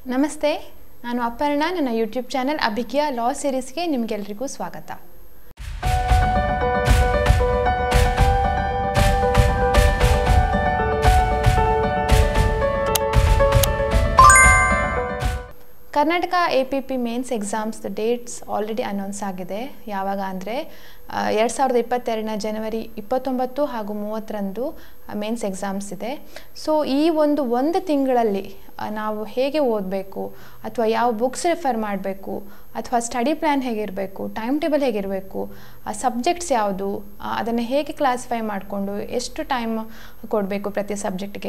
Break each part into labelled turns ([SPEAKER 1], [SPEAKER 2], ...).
[SPEAKER 1] ನಮಸ್ತೆ ನಾನು ಅಪರ್ಣ ನನ್ನ ಯೂಟ್ಯೂಬ್ ಚಾನೆಲ್ ಅಭಿಕಿಯ ಲಾ ಸೀರೀಸ್ಗೆ ನಿಮಗೆಲ್ರಿಗೂ ಸ್ವಾಗತ Karnataka A P P mains exams dates already announce ಆಗಿದೆ ಯಾವಾಗ ಅಂದರೆ ಎರಡು ಸಾವಿರದ ಇಪ್ಪತ್ತೆರಡನ ಜನವರಿ ಇಪ್ಪತ್ತೊಂಬತ್ತು ಹಾಗೂ ಮೂವತ್ತರಂದು ಮೇನ್ಸ್ ಎಕ್ಸಾಮ್ಸ್ ಇದೆ ಸೊ ಈ ಒಂದು ಒಂದು ತಿಂಗಳಲ್ಲಿ ಆ, ನಾವು ಹೇಗೆ ಓದಬೇಕು ಅಥವಾ ಯಾವ ಬುಕ್ಸ್ ರೆಫರ್ ಮಾಡಬೇಕು ಅಥವಾ ಸ್ಟಡಿ ಪ್ಲ್ಯಾನ್ ಹೇಗಿರಬೇಕು ಟೈಮ್ ಟೇಬಲ್ ಹೇಗಿರಬೇಕು ಆ ಸಬ್ಜೆಕ್ಟ್ಸ್ ಯಾವುದು ಅದನ್ನು ಹೇಗೆ ಕ್ಲಾಸಿಫೈ ಮಾಡಿಕೊಂಡು ಎಷ್ಟು ಟೈಮ್ ಕೊಡಬೇಕು ಪ್ರತಿ ಸಬ್ಜೆಕ್ಟ್ಗೆ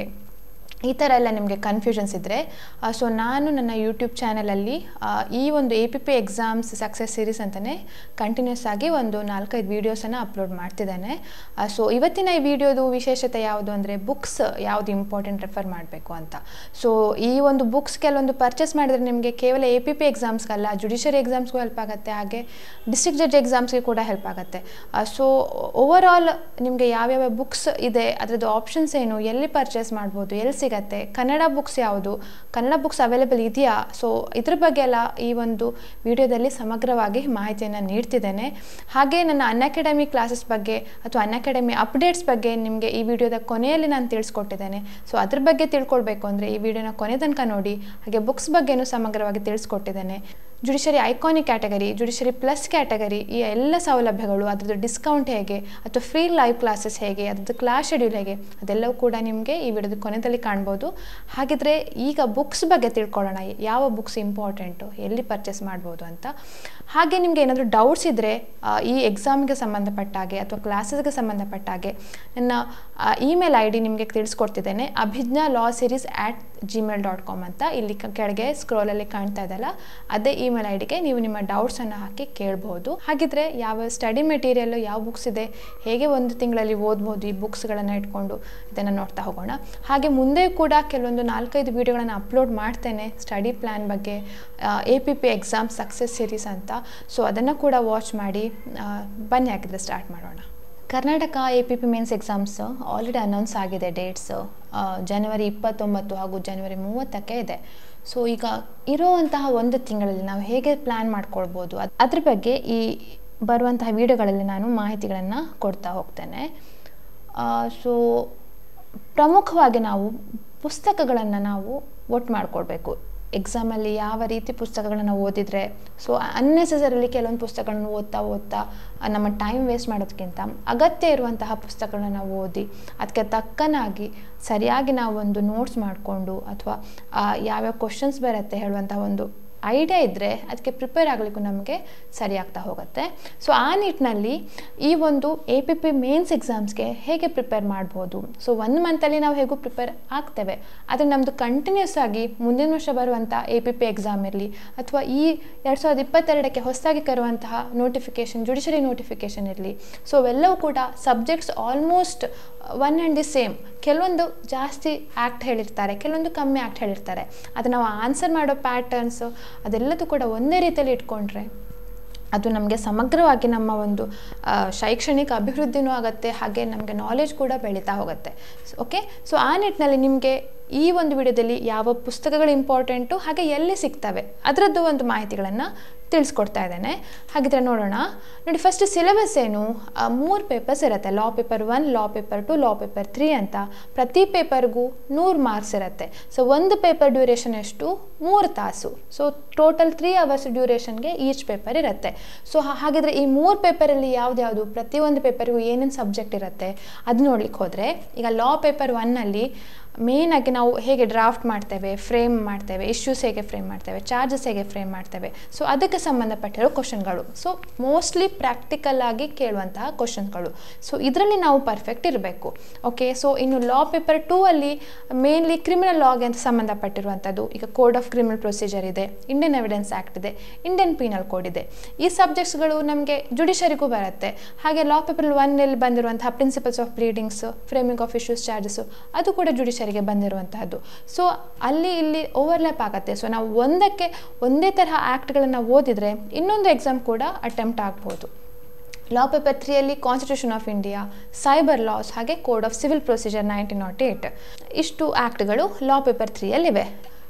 [SPEAKER 1] ಈ ಥರ ಎಲ್ಲ ನಿಮಗೆ ಕನ್ಫ್ಯೂಷನ್ಸ್ ಇದ್ದರೆ ಸೊ ನಾನು ನನ್ನ ಯೂಟ್ಯೂಬ್ ಚಾನಲಲ್ಲಿ ಈ ಒಂದು A P P exams success series ಅಂತಲೇ ಕಂಟಿನ್ಯೂಸ್ ಆಗಿ ಒಂದು ನಾಲ್ಕೈದು ವೀಡಿಯೋಸನ್ನು ಅಪ್ಲೋಡ್ ಮಾಡ್ತಿದ್ದೇನೆ ಸೊ ಇವತ್ತಿನ ಈ ವಿಡಿಯೋದು ವಿಶೇಷತೆ ಯಾವುದು ಅಂದರೆ ಬುಕ್ಸ್ ಯಾವುದು ಇಂಪಾರ್ಟೆಂಟ್ ರೆಫರ್ ಮಾಡಬೇಕು ಅಂತ ಸೊ ಈ ಒಂದು ಬುಕ್ಸ್ ಕೆಲವೊಂದು ಪರ್ಚೇಸ್ ಮಾಡಿದರೆ ನಿಮಗೆ ಕೇವಲ ಎ ಪಿ ಪಿ ಎಕ್ಸಾಮ್ಸ್ಗಲ್ಲ ಜುಡಿಷರಿ ಎಕ್ಸಾಮ್ಸ್ಗೂ ಹೆಲ್ಪ್ ಆಗುತ್ತೆ ಹಾಗೆ ಡಿಸ್ಟ್ರಿಕ್ಟ್ ಜಡ್ಜ್ ಎಕ್ಸಾಮ್ಸ್ಗೆ ಕೂಡ ಹೆಲ್ಪ್ ಆಗುತ್ತೆ ಸೊ ಓವರ್ ಆಲ್ ನಿಮಗೆ ಯಾವ್ಯಾವ ಬುಕ್ಸ್ ಇದೆ ಅದರದ್ದು ಆಪ್ಷನ್ಸ್ ಏನು ಎಲ್ಲಿ ಪರ್ಚೇಸ್ ಮಾಡ್ಬೋದು ಎಲ್ಲಿ ಸಿಗತ್ತೆ ಕನ್ನಡ ಬುಕ್ಸ್ ಯಾವುದು ಕನ್ನಡ ಬುಕ್ಸ್ ಅವೈಲೇಬಲ್ ಇದೆಯಾ ಸೊ ಇದ್ರ ಬಗ್ಗೆ ಎಲ್ಲ ಈ ಒಂದು ವಿಡಿಯೋದಲ್ಲಿ ಸಮಗ್ರವಾಗಿ ಮಾಹಿತಿಯನ್ನು ನೀಡ್ತಿದ್ದೇನೆ ಹಾಗೆ ನನ್ನ ಅನ್ ಅಕಾಡೆಮಿ ಕ್ಲಾಸಸ್ ಬಗ್ಗೆ ಅಥವಾ ಅನ್ ಅಕಾಡೆಮಿ ಅಪ್ಡೇಟ್ಸ್ ಬಗ್ಗೆ ನಿಮಗೆ ಈ ವಿಡಿಯೋದ ಕೊನೆಯಲ್ಲಿ ನಾನು ತಿಳಿಸ್ಕೊಟ್ಟಿದ್ದೇನೆ ಸೊ ಅದ್ರ ಬಗ್ಗೆ ತಿಳ್ಕೊಳ್ಬೇಕು ಅಂದರೆ ಈ ವಿಡಿಯೋನ ಕೊನೆ ತನಕ ನೋಡಿ ಹಾಗೆ ಬುಕ್ಸ್ ಬಗ್ಗೆನೂ ಸಮಗ್ರವಾಗಿ ತಿಳಿಸ್ಕೊಟ್ಟಿದ್ದೇನೆ judiciary iconic category judiciary plus category ಈ ಎಲ್ಲ ಸೌಲಭ್ಯಗಳು ಅದರದ್ದು ಡಿಸ್ಕೌಂಟ್ ಹೇಗೆ ಅಥವಾ ಫ್ರೀ ಲೈವ್ ಕ್ಲಾಸಸ್ ಹೇಗೆ ಅದ್ರದ್ದು ಕ್ಲಾಸ್ ಶೆಡ್ಯೂಲ್ ಹೇಗೆ ಅದೆಲ್ಲವೂ ಕೂಡ ನಿಮಗೆ ಈ ವಿಡಿಯೋದ ಕೊನೆಯಲ್ಲಿ ಕಾಣ್ಬೋದು ಹಾಗಿದ್ರೆ ಈಗ ಬುಕ್ಸ್ ಬಗ್ಗೆ ತಿಳ್ಕೊಳ್ಳೋಣ ಯಾವ ಬುಕ್ಸ್ ಇಂಪಾರ್ಟೆಂಟು ಎಲ್ಲಿ ಪರ್ಚೇಸ್ ಮಾಡ್ಬೋದು ಅಂತ ಹಾಗೆ ನಿಮಗೆ ಏನಾದರೂ ಡೌಟ್ಸ್ ಇದ್ದರೆ ಈ ಎಕ್ಸಾಮಿಗೆ ಸಂಬಂಧಪಟ್ಟ ಹಾಗೆ ಅಥವಾ ಕ್ಲಾಸಸ್ಗೆ ಸಂಬಂಧಪಟ್ಟ ಹಾಗೆ ನನ್ನ ಇಮೇಲ್ ಐ ಡಿ ನಿಮಗೆ ತಿಳಿಸ್ಕೊಡ್ತಿದ್ದೇನೆ Abhijna law series at Gmail dot com ಅಂತ ಇಲ್ಲಿ ಕ- ಕೆಳಗೆ ಸ್ಕ್ರೋಲಲ್ಲಿ ಕಾಣ್ತಾ ಇದೆಯಲ್ಲ ಅದೇ ಇಮೇಲ್ ಐ ಡಿಗೆ ನೀವು ನಿಮ್ಮ ಡೌಟ್ಸನ್ನು ಹಾಕಿ ಕೇಳ್ಬೋದು ಹಾಗಿದ್ರೆ ಯಾವ ಸ್ಟಡಿ ಮೆಟೀರಿಯಲ್ಲು ಯಾವ ಬುಕ್ಸ್ ಇದೆ ಹೇಗೆ ಒಂದು ತಿಂಗಳಲ್ಲಿ ಓದ್ಬೋದು ಈ ಬುಕ್ಸ್ಗಳನ್ನು ಇಟ್ಕೊಂಡು ಇದನ್ನು ನೋಡ್ತಾ ಹೋಗೋಣ ಹಾಗೆ ಮುಂದೆ ಕೂಡ ಕೆಲವೊಂದು ನಾಲ್ಕೈದು ವೀಡಿಯೋಗಳನ್ನು ಅಪ್ಲೋಡ್ ಮಾಡ್ತೇನೆ ಸ್ಟಡಿ ಪ್ಲ್ಯಾನ್ ಬಗ್ಗೆ A P P exam success series ಅಂತ ಸೊ ಅದನ್ನು ಕೂಡ ವಾಚ್ ಮಾಡಿ ಆ, ಬನ್ನಿ ಹಾಕಿದ್ರೆ ಸ್ಟಾರ್ಟ್ ಮಾಡೋಣ Karnataka A P P mains exams already announce ಆಗಿದೆ ಡೇಟ್ಸ್ ಜನವರಿ ಇಪ್ಪತ್ತೊಂಬತ್ತು ಹಾಗೂ ಜನವರಿ ಮೂವತ್ತಕ್ಕೆ ಇದೆ ಸೊ ಈಗ ಇರುವಂತಹ ಒಂದು ತಿಂಗಳಲ್ಲಿ ನಾವು ಹೇಗೆ ಪ್ಲ್ಯಾನ್ ಮಾಡ್ಕೊಳ್ಬೋದು ಅದ್- ಅದ್ರ ಬಗ್ಗೆ ಈ ಬರುವಂತಹ ವಿಡಿಯೋಗಳಲ್ಲಿ ನಾನು ಮಾಹಿತಿಗಳನ್ನು ಕೊಡ್ತಾ ಹೋಗ್ತೇನೆ ಸೊ ಪ್ರಮುಖವಾಗಿ ನಾವು ಪುಸ್ತಕಗಳನ್ನು ನಾವು ಒಟ್ಟು ಮಾಡಿಕೊಳ್ಬೇಕು ಎಕ್ಸಾಮಲ್ಲಿ ಯಾವ ರೀತಿ ಪುಸ್ತಕಗಳನ್ನು ಓದಿದರೆ ಸೊ ಅನ್ನೆಸೆಸರಿಲಿ ಕೆಲವೊಂದು ಪುಸ್ತಕಗಳನ್ನು ಓದ್ತಾ ಓದ್ತಾ ಆ, ನಮ್ಮ ಟೈಮ್ ವೇಸ್ಟ್ ಮಾಡೋದಕ್ಕಿಂತ ಅಗತ್ಯ ಇರುವಂತಹ ಪುಸ್ತಕಗಳನ್ನ ನಾವು ಓದಿ ಅದಕ್ಕೆ ತಕ್ಕನಾಗಿ ಸರಿಯಾಗಿ ನಾವು ಒಂದು ನೋಟ್ಸ್ ಮಾಡಿಕೊಂಡು ಅಥವಾ ಯಾವ್ಯಾವ ಕ್ವಶನ್ಸ್ ಬರುತ್ತೆ ಹೇಳುವಂತಹ ಒಂದು ಐಡಿಯಾ ಇದ್ದರೆ ಅದಕ್ಕೆ ಪ್ರಿಪೇರ್ ಆಗಲಿಕ್ಕೂ ನಮಗೆ ಸರಿಯಾಗ್ತಾ ಹೋಗುತ್ತೆ ಸೊ ಆ ನಿಟ್ಟಿನಲ್ಲಿ ಈ ಒಂದು ಎ ಪಿ ಪಿ ಮೇನ್ಸ್ ಎಕ್ಸಾಮ್ಸ್ಗೆ ಹೇಗೆ ಪ್ರಿಪೇರ್ ಮಾಡ್ಬೋದು ಸೊ ಒಂದು ಮಂತಲ್ಲಿ ನಾವು ಹೇಗೂ ಪ್ರಿಪೇರ್ ಆಗ್ತೇವೆ ಆದರೆ ನಮ್ಮದು ಕಂಟಿನ್ಯೂಸ್ ಆಗಿ ಮುಂದಿನ ವರ್ಷ ಬರುವಂಥ ಎ ಪಿ ಪಿ ಎಕ್ಸಾಮ್ ಇರಲಿ ಅಥವಾ ಈ ಎರಡು ಸಾವಿರದ ಇಪ್ಪತ್ತೆರಡಕ್ಕೆ ಹೊಸದಾಗಿ ಕರುವಂತಹ ನೋಟಿಫಿಕೇಷನ್ ಜುಡಿಷರಿ ನೋಟಿಫಿಕೇಷನ್ ಇರಲಿ ಸೊ ಅವೆಲ್ಲವೂ ಕೂಡ subjects almost one and the same ಕೆಲವೊಂದು ಜಾಸ್ತಿ ಆ್ಯಕ್ಟ್ ಹೇಳಿರ್ತಾರೆ ಕೆಲವೊಂದು ಕಮ್ಮಿ ಆ್ಯಕ್ಟ್ ಹೇಳಿರ್ತಾರೆ ಅದು ನಾವು ಆನ್ಸರ್ ಮಾಡೋ ಪ್ಯಾಟರ್ನ್ಸು ಅದೆಲ್ಲದೂ ಕೂಡ ಒಂದೇ ರೀತಿಯಲ್ಲಿ ಇಟ್ಕೊಂಡ್ರೆ ಅದು ನಮಗೆ ಸಮಗ್ರವಾಗಿ ನಮ್ಮ ಒಂದು ಆ, ಶೈಕ್ಷಣಿಕ ಅಭಿವೃದ್ಧಿನೂ ಆಗುತ್ತೆ ಹಾಗೆ ನಮಗೆ ನಾಲೆಜ್ ಕೂಡ ಬೆಳೀತಾ ಹೋಗುತ್ತೆ ಓಕೆ ಸೊ ಆ ನಿಟ್ಟಿನಲ್ಲಿ ನಿಮಗೆ ಈ ಒಂದು ವಿಡಿಯೋದಲ್ಲಿ ಯಾವ ಪುಸ್ತಕಗಳು ಇಂಪಾರ್ಟೆಂಟು ಹಾಗೆ ಎಲ್ಲಿ ಸಿಗ್ತವೆ ಅದರದ್ದು ಒಂದು ಮಾಹಿತಿಗಳನ್ನು ತಿಳಿಸ್ಕೊಡ್ತಾ ಇದ್ದೇನೆ ಹಾಗಿದ್ರೆ ನೋಡೋಣ ನೋಡಿ ಫಸ್ಟ್ ಸಿಲೆಬಸ್ ಏನು ಮೂರು ಪೇಪರ್ಸ್ ಇರುತ್ತೆ law paper one law paper two law paper three ಅಂತ ಪ್ರತಿ ಪೇಪರ್ಗೂ ನೂರು ಮಾರ್ಕ್ಸ್ ಇರುತ್ತೆ ಸೊ ಒಂದು ಪೇಪರ್ ಡ್ಯೂರೇಷನ್ ಎಷ್ಟು ಮೂರು ತಾಸು ಸೊ ಟೋಟಲ್ ತ್ರೀ ಅವರ್ಸ್ ಡ್ಯೂರೇಷನ್ಗೆ ಈಚ್ ಪೇಪರ್ ಇರುತ್ತೆ ಸೊ ಹಾಗಿದ್ರೆ ಈ ಮೂರು ಪೇಪರಲ್ಲಿ ಯಾವ್ದ್ಯಾವುದು ಪ್ರತಿಯೊಂದು ಪೇಪರ್ಗೂ ಏನೇನು ಸಬ್ಜೆಕ್ಟ್ ಇರುತ್ತೆ ಅದು ನೋಡ್ಲಿಕ್ಕೆ ಹೋದರೆ ಈಗ ಲಾ ಪೇಪರ್ ಒನ್ನಲ್ಲಿ ಮೇಯ್ನಾಗಿ ನಾವು ಹೇಗೆ ಡ್ರಾಫ್ಟ್ ಮಾಡ್ತೇವೆ ಫ್ರೇಮ್ ಮಾಡ್ತೇವೆ ಇಶ್ಯೂಸ್ ಹೇಗೆ ಫ್ರೇಮ್ ಮಾಡ್ತೇವೆ ಚಾರ್ಜಸ್ ಹೇಗೆ ಫ್ರೇಮ್ ಮಾಡ್ತೇವೆ ಸೊ ಅದಕ್ಕೆ ಸಂಬಂಧಪಟ್ಟಿರೋ ಕ್ವಶನ್ಗಳು ಸೊ ಮೋಸ್ಟ್ಲಿ ಪ್ರಾಕ್ಟಿಕಲ್ ಆಗಿ ಕೇಳುವಂತಹ ಕ್ವಶನ್ಗಳು ಸೊ ಇದರಲ್ಲಿ ನಾವು ಪರ್ಫೆಕ್ಟ್ ಇರಬೇಕು ಓಕೆ ಸೊ ಇನ್ನು ಲಾ ಪೇಪರ್ ಟೂ ಅಲ್ಲಿ ಮೇನ್ಲಿ ಕ್ರಿಮಿನಲ್ ಲಾಗೆ ಅಂತ ಸಂಬಂಧಪಟ್ಟಿರುವಂಥದ್ದು ಈಗ ಕೋಡ್ ಆಫ್ ಕ್ರಿಮಿನಲ್ ಪ್ರೊಸೀಜರ್ ಇದೆ ಇಂಡಿಯನ್ ಎವಿಡೆನ್ಸ್ ಆ್ಯಕ್ಟ್ ಇದೆ ಇಂಡಿಯನ್ ಪೀನಲ್ ಕೋಡ್ ಇದೆ ಈ ಸಬ್ಜೆಕ್ಟ್ಸ್ಗಳು ನಮಗೆ ಜುಡಿಷರಿಗೂ ಬರುತ್ತೆ ಹಾಗೆ ಲಾ ಪೇಪರ್ ಒನ್ನಲ್ಲಿ ಬಂದಿರುವಂತಹ principles of pleadings framing of issues charges ಅದು ಕೂಡ ಜುಡಿಷರಿಗೆ ಬಂದಿರುವಂತಹದ್ದು ಸೊ ಅಲ್ಲಿ ಇಲ್ಲಿ ಓವರ್ಲ್ಯಾಪ್ ಆಗುತ್ತೆ ಸೊ ನಾವು ಒಂದಕ್ಕೆ ಒಂದೇ ತರಹ ಆ್ಯಕ್ಟ್ಗಳನ್ನು ಓದಿದರೆ ಇನ್ನೊಂದು ಎಕ್ಸಾಮ್ ಕೂಡ ಅಟೆಂಪ್ಟ್ ಆಗ್ಬೋದು ಲಾ ಪೇಪರ್ ತ್ರೀಯಲ್ಲಿ constitution of India cyber laws ಹಾಗೆ code of civil procedure nineteen nought eight ಇಷ್ಟು ಆ್ಯಕ್ಟ್ಗಳು ಲಾ ಪೇಪರ್ ತ್ರೀಯಲ್ಲಿವೆ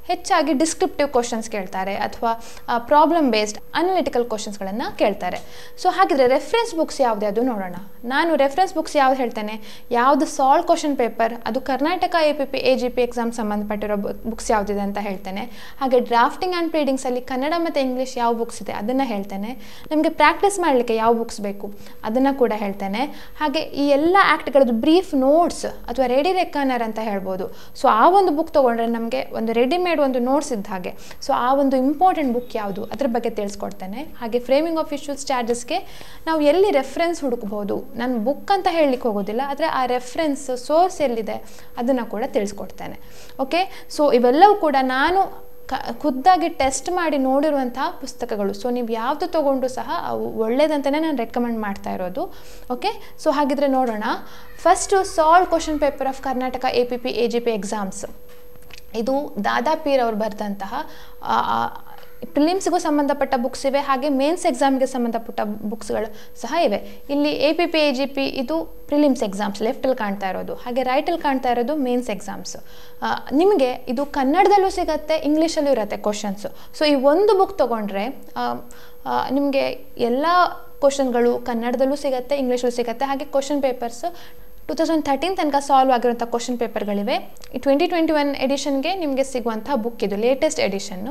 [SPEAKER 1] ಹೆಚ್ಚಾಗಿ ಡಿಸ್ಕ್ರಿಪ್ಟಿವ್ ಕ್ವಶನ್ಸ್ ಕೇಳ್ತಾರೆ ಅಥವಾ ಪ್ರಾಬ್ಲಮ್ ಬೇಸ್ಡ್ ಅನಲಿಟಿಕಲ್ ಕ್ವಶನ್ಸ್ಗಳನ್ನು ಕೇಳ್ತಾರೆ ಸೊ ಹಾಗಿದ್ರೆ ರೆಫರೆನ್ಸ್ ಬುಕ್ಸ್ ಯಾವುದು ಅದು ನೋಡೋಣ ನಾನು ರೆಫರೆನ್ಸ್ ಬುಕ್ಸ್ ಯಾವ್ದು ಹೇಳ್ತೇನೆ ಯಾವುದು ಸಾಲ್ವ್ ಕ್ವಶನ್ ಪೇಪರ್ ಅದು Karnataka A P P A G P exam ಸಂಬಂಧಪಟ್ಟಿರೋ ಬುಕ್ಸ್ ಯಾವುದಿದೆ ಅಂತ ಹೇಳ್ತೇನೆ ಹಾಗೆ ಡ್ರಾಫ್ಟಿಂಗ್ ಆ್ಯಂಡ್ ಪ್ರೀಡಿಂಗ್ಸಲ್ಲಿ ಕನ್ನಡ ಮತ್ತು ಇಂಗ್ಲೀಷ್ ಯಾವ ಬುಕ್ಸ್ ಇದೆ ಅದನ್ನು ಹೇಳ್ತೇನೆ ನಮಗೆ ಪ್ರಾಕ್ಟೀಸ್ ಮಾಡಲಿಕ್ಕೆ ಯಾವ ಬುಕ್ಸ್ ಬೇಕು ಅದನ್ನು ಕೂಡ ಹೇಳ್ತೇನೆ ಹಾಗೆ ಈ ಎಲ್ಲ ಆ್ಯಕ್ಟ್ಗಳದ್ದು ಬ್ರೀಫ್ ನೋಟ್ಸ್ ಅಥವಾ ರೆಡಿ ರೆಕಾನರ್ ಅಂತ ಹೇಳ್ಬೋದು ಸೊ ಆ ಒಂದು ಬುಕ್ ತೊಗೊಂಡ್ರೆ ನಮಗೆ ಒಂದು ರೆಡಿಮೇಡ್ ಒಂದು ನೋಟ್ಸ್ ಇದ್ದ ಹಾಗೆ ಸೊ ಆ ಒಂದು ಇಂಪಾರ್ಟೆಂಟ್ ಬುಕ್ ಯಾವುದು ಅದ್ರ ಬಗ್ಗೆ ತಿಳಿಸ್ಕೊಡ್ತೇನೆ ಹಾಗೆ ಫ್ರೇಮಿಂಗ್ ಆಫ್ ಇಶ್ಯೂಸ್ ಚಾರ್ಜಸ್ಗೆ ನಾವು ಎಲ್ಲಿ ರೆಫರೆನ್ಸ್ ಹುಡುಕಬಹುದು ನಾನು ಬುಕ್ ಅಂತ ಹೇಳಲಿಕ್ಕೆ ಹೋಗೋದಿಲ್ಲ ಆದರೆ ಆ ರೆಫರೆನ್ಸ್ ಸೋರ್ಸ್ ಎಲ್ಲಿದೆ ಅದನ್ನು ಕೂಡ ತಿಳಿಸ್ಕೊಡ್ತೇನೆ ಓಕೆ ಸೊ ಇವೆಲ್ಲವೂ ಕೂಡ ನಾನು ಕ ಖುದ್ದಾಗಿ ಟೆಸ್ಟ್ ಮಾಡಿ ನೋಡಿರುವಂತಹ ಪುಸ್ತಕಗಳು ಸೊ ನೀವು ಯಾವುದು ತೊಗೊಂಡು ಸಹ ಅವು ಒಳ್ಳೇದಂತಲೇ ನಾನು ರೆಕಮೆಂಡ್ ಮಾಡ್ತಾ ಇರೋದು ಓಕೆ ಸೊ ಹಾಗಿದ್ರೆ ನೋಡೋಣ first solve question paper of Karnataka A P P A G P exams ಇದು ದಾದಾ ಪೀರ್ ಅವರು ಬರೆದಂತಹ ಪ್ರಿಲಿಮ್ಸ್ಗೂ ಸಂಬಂಧಪಟ್ಟ ಬುಕ್ಸ್ ಇವೆ ಹಾಗೆ ಮೇನ್ಸ್ ಎಕ್ಸಾಮ್ಗೆ ಸಂಬಂಧಪಟ್ಟ ಬುಕ್ಸ್ಗಳು ಸಹ ಇವೆ ಇಲ್ಲಿ A P P A G P ಇದು ಪ್ರಿಲಿಮ್ಸ್ ಎಕ್ಸಾಮ್ಸ್ ಲೆಫ್ಟಲ್ಲಿ ಕಾಣ್ತಾ ಇರೋದು ಹಾಗೆ ರೈಟಲ್ಲಿ ಕಾಣ್ತಾ ಇರೋದು ಮೇನ್ಸ್ ಎಕ್ಸಾಮ್ಸ್ ನಿಮಗೆ ಇದು ಕನ್ನಡದಲ್ಲೂ ಸಿಗುತ್ತೆ ಇಂಗ್ಲೀಷಲ್ಲೂ ಇರುತ್ತೆ ಕ್ವಶನ್ಸು ಸೊ ಈ ಒಂದು ಬುಕ್ ತೊಗೊಂಡ್ರೆ ನಿಮಗೆ ಎಲ್ಲ ಕ್ವಶನ್ಗಳು ಕನ್ನಡದಲ್ಲೂ ಸಿಗುತ್ತೆ ಇಂಗ್ಲೀಷಲ್ಲೂ ಸಿಗುತ್ತೆ ಹಾಗೆ question papers two thousand thirteen ತನಕ ಸಾಲ್ವ್ ಆಗಿರುವಂಥ ಕ್ವಶನ್ ಪೇಪರ್ಗಳಿವೆ ಈ ಟ್ವೆಂಟಿ ಟ್ವೆಂಟಿ ಒನ್ ಎಡಿಷನ್ಗೆ ನಿಮಗೆ ಸಿಗುವಂಥ ಬುಕ್ ಇದು ಲೇಟೆಸ್ಟ್ ಎಡಿಷನ್ನು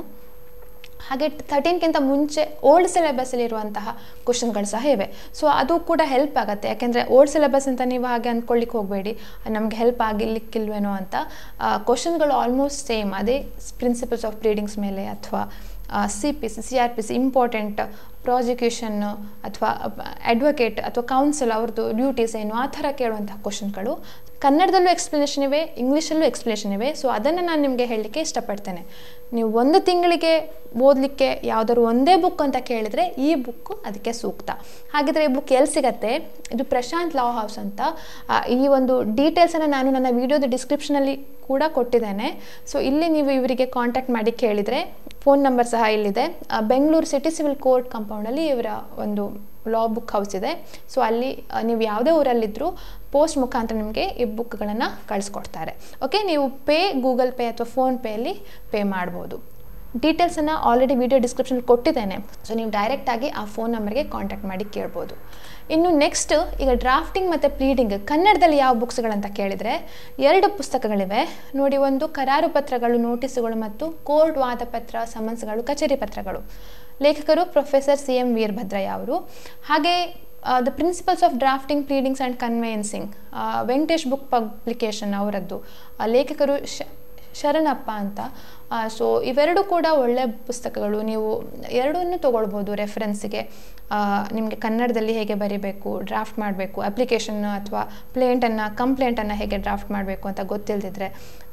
[SPEAKER 1] ಹಾಗೆ ತರ್ಟೀನ್ಗಿಂತ ಮುಂಚೆ ಓಲ್ಡ್ ಸಿಲೆಬಸ್ಸಲ್ಲಿರುವಂತಹ ಕ್ವಶನ್ಗಳು ಸಹ ಇವೆ ಸೊ ಅದು ಕೂಡ ಹೆಲ್ಪ್ ಆಗುತ್ತೆ ಯಾಕೆಂದರೆ ಓಲ್ಡ್ ಸಿಲೆಬಸ್ ಅಂತ ನೀವು ಹಾಗೆ ಅಂದ್ಕೊಳ್ಳಿಕ್ಕೆ ಹೋಗಬೇಡಿ ನಮಗೆ ಹೆಲ್ಪ್ ಆಗಿರ್ಲಿಕ್ಕಿಲ್ವೇನೋ ಅಂತ ಕ್ವಶನ್ಗಳು ಆಲ್ಮೋಸ್ಟ್ ಸೇಮ್ ಅದೇ ಪ್ರಿನ್ಸಿಪಲ್ಸ್ ಆಫ್ ರೀಡಿಂಗ್ಸ್ ಮೇಲೆ ಅಥವಾ C P C C R P C important prosecution ಅಥವಾ ಅಡ್ವೊಕೇಟ್ ಅಥವಾ ಕೌನ್ಸಿಲ್ ಅವ್ರದ್ದು ಡ್ಯೂಟೀಸ್ ಏನು ಆ ಥರ ಕೇಳುವಂತಹ ಕ್ವಶನ್ಗಳು ಕನ್ನಡದಲ್ಲೂ ಎಕ್ಸ್ಪ್ಲನೇಷನ್ ಇವೆ ಇಂಗ್ಲೀಷಲ್ಲೂ ಎಕ್ಸ್ಪ್ಲನೇಷನ್ ಇವೆ ಸೊ ಅದನ್ನು ನಾನು ನಿಮಗೆ ಹೇಳಲಿಕ್ಕೆ ಇಷ್ಟಪಡ್ತೇನೆ ನೀವು ಒಂದು ತಿಂಗಳಿಗೆ ಓದಲಿಕ್ಕೆ ಯಾವುದಾದ್ರು ಒಂದೇ ಬುಕ್ ಅಂತ ಕೇಳಿದರೆ ಈ ಬುಕ್ಕು ಅದಕ್ಕೆ ಸೂಕ್ತ ಹಾಗಿದ್ರೆ ಈ ಬುಕ್ ಎಲ್ಲಿ ಸಿಗತ್ತೆ ಇದು ಪ್ರಶಾಂತ್ ಲಾ ಹೌಸ್ ಅಂತ ಈ ಒಂದು ಡೀಟೇಲ್ಸನ್ನು ನಾನು ನನ್ನ ವೀಡಿಯೋದ ಡಿಸ್ಕ್ರಿಪ್ಷನಲ್ಲಿ ಕೂಡ ಕೊಟ್ಟಿದ್ದೇನೆ ಸೊ ಇಲ್ಲಿ ನೀವು ಇವರಿಗೆ ಕಾಂಟ್ಯಾಕ್ಟ್ ಮಾಡಿ ಕೇಳಿದರೆ ಫೋನ್ ನಂಬರ್ ಸಹ ಇಲ್ಲಿದೆ ಬೆಂಗಳೂರು ಸಿಟಿ ಸಿವಿಲ್ ಕೋರ್ಟ್ ಕಾಂಪೌಂಡಲ್ಲಿ ಇವರ ಒಂದು ಲಾ ಬುಕ್ ಹೌಸ್ ಇದೆ ಸೊ ಅಲ್ಲಿ ನೀವು ಯಾವುದೇ ಊರಲ್ಲಿದ್ದರೂ ಪೋಸ್ಟ್ ಮುಖಾಂತರ ನಿಮಗೆ ಈ ಬುಕ್ಗಳನ್ನು ಕಳಿಸ್ಕೊಡ್ತಾರೆ ಓಕೆ ನೀವು ಪೇ ಗೂಗಲ್ ಪೇ ಅಥವಾ ಫೋನ್ಪೇಯಲ್ಲಿ ಪೇ ಮಾಡ್ಬೋದು ಡೀಟೇಲ್ಸನ್ನು ಆಲ್ರೆಡಿ ವಿಡಿಯೋ ಡಿಸ್ಕ್ರಿಪ್ಷನ್ ಕೊಟ್ಟಿದ್ದೇನೆ ಸೊ ನೀವು ಡೈರೆಕ್ಟಾಗಿ ಆ ಫೋನ್ ನಂಬರ್ಗೆ ಕಾಂಟ್ಯಾಕ್ಟ್ ಮಾಡಿ ಕೇಳ್ಬೋದು ಇನ್ನು ನೆಕ್ಸ್ಟ್ ಈಗ ಡ್ರಾಫ್ಟಿಂಗ್ ಮತ್ತು ಪ್ಲೀಡಿಂಗ್ ಕನ್ನಡದಲ್ಲಿ ಯಾವ ಬುಕ್ಸ್ಗಳಂತ ಕೇಳಿದರೆ ಎರಡು ಪುಸ್ತಕಗಳಿವೆ ನೋಡಿ ಒಂದು ಕರಾರು ಪತ್ರಗಳು ನೋಟಿಸುಗಳು ಮತ್ತು ಕೋರ್ಟ್ ವಾದಪತ್ರ ಸಮನ್ಸ್ಗಳು ಕಚೇರಿ ಪತ್ರಗಳು ಲೇಖಕರು ಪ್ರೊಫೆಸರ್ ಸಿ ಎಂ ವೀರಭದ್ರಯ್ಯ ಅವರು ಹಾಗೆ the principles of drafting pleadings and conveyancing Venkatesh book publication ಅವರದ್ದು ಲೇಖಕರು ಶ ಶರಣಪ್ಪ ಅಂತ ಸೊ ಇವೆರಡು ಕೂಡ ಒಳ್ಳೆಯ ಪುಸ್ತಕಗಳು ನೀವು ಎರಡನ್ನೂ ತೊಗೊಳ್ಬೋದು ರೆಫರೆನ್ಸಿಗೆ ನಿಮಗೆ ಕನ್ನಡದಲ್ಲಿ ಹೇಗೆ ಬರಿಬೇಕು ಡ್ರಾಫ್ಟ್ ಮಾಡಬೇಕು ಅಪ್ಲಿಕೇಶನ್ ಅಥವಾ ಪ್ಲೇಂಟನ್ನು ಕಂಪ್ಲೇಂಟನ್ನು ಹೇಗೆ ಡ್ರಾಫ್ಟ್ ಮಾಡಬೇಕು ಅಂತ ಗೊತ್ತಿಲ್ಲದಿದ್ದರೆ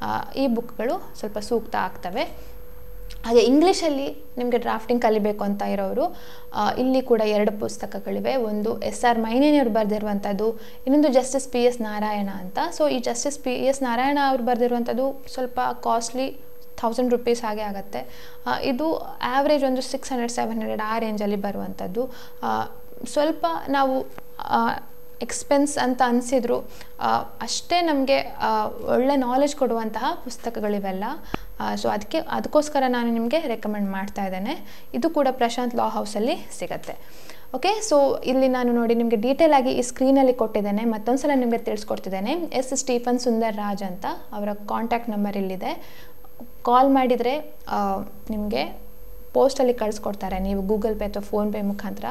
[SPEAKER 1] ಈ ಬುಕ್ಗಳು ಸ್ವಲ್ಪ ಸೂಕ್ತ ಆಗ್ತವೆ ಹಾಗೆ ಇಂಗ್ಲೀಷಲ್ಲಿ ನಿಮಗೆ ಡ್ರಾಫ್ಟಿಂಗ್ ಕಲಿಬೇಕು ಅಂತ ಇರೋರು ಇಲ್ಲಿ ಕೂಡ ಎರಡು ಪುಸ್ತಕಗಳಿವೆ ಒಂದು ಎಸ್ ಆರ್ ಮೈನೇನಿಯವರು ಬರೆದಿರುವಂಥದ್ದು ಇನ್ನೊಂದು ಜಸ್ಟಿಸ್ ಪಿ ಎಸ್ ನಾರಾಯಣ ಅಂತ ಸೊ ಈ ಜಸ್ಟಿಸ್ ಪಿ ಎಸ್ ನಾರಾಯಣ ಅವರು ಬರೆದಿರುವಂಥದ್ದು ಸ್ವಲ್ಪ ಕಾಸ್ಟ್ಲಿ ಥೌಸಂಡ್ ರುಪೀಸ್ ಹಾಗೆ ಆಗುತ್ತೆ ಇದು ಆ್ಯಾವ್ರೇಜ್ ಒಂದು ಸಿಕ್ಸ್ ಹಂಡ್ರೆಡ್ ಸೆವೆನ್ ಹಂಡ್ರೆಡ್ ಆ ರೇಂಜಲ್ಲಿ ಬರುವಂಥದ್ದು ಸ್ವಲ್ಪ ನಾವು ಎಕ್ಸ್ಪೆನ್ಸ್ ಅಂತ ಅನಿಸಿದ್ರು ಅಷ್ಟೇ ನಮಗೆ ಒಳ್ಳೆ ನಾಲೆಜ್ ಕೊಡುವಂತಹ ಪುಸ್ತಕಗಳಿವೆಲ್ಲ ಸೊ ಅದಕ್ಕೆ ಅದಕ್ಕೋಸ್ಕರ ನಾನು ನಿಮಗೆ ರೆಕಮೆಂಡ್ ಮಾಡ್ತಾ ಇದ್ದೇನೆ ಇದು ಕೂಡ ಪ್ರಶಾಂತ್ ಲಾ ಹೌಸಲ್ಲಿ ಸಿಗುತ್ತೆ ಓಕೆ ಸೊ ಇಲ್ಲಿ ನಾನು ನೋಡಿ ನಿಮಗೆ ಡೀಟೇಲ್ ಆಗಿ ಈ ಸ್ಕ್ರೀನಲ್ಲಿ ಕೊಟ್ಟಿದ್ದೇನೆ ಮತ್ತೊಂದು ಸಲ ನಿಮಗೆ ತಿಳಿಸ್ಕೊಡ್ತಿದ್ದೇನೆ ಎಸ್ ಸ್ಟೀಫನ್ ಸುಂದರ್ ರಾಜ್ ಅಂತ ಅವರ ಕಾಂಟ್ಯಾಕ್ಟ್ ನಂಬರ್ ಇಲ್ಲಿದೆ ಕಾಲ್ ಮಾಡಿದರೆ ನಿಮಗೆ ಪೋಸ್ಟಲ್ಲಿ ಕಳಿಸ್ಕೊಡ್ತಾರೆ ನೀವು ಗೂಗಲ್ ಪೇ ಅಥವಾ ಫೋನ್ಪೇ ಮುಖಾಂತರ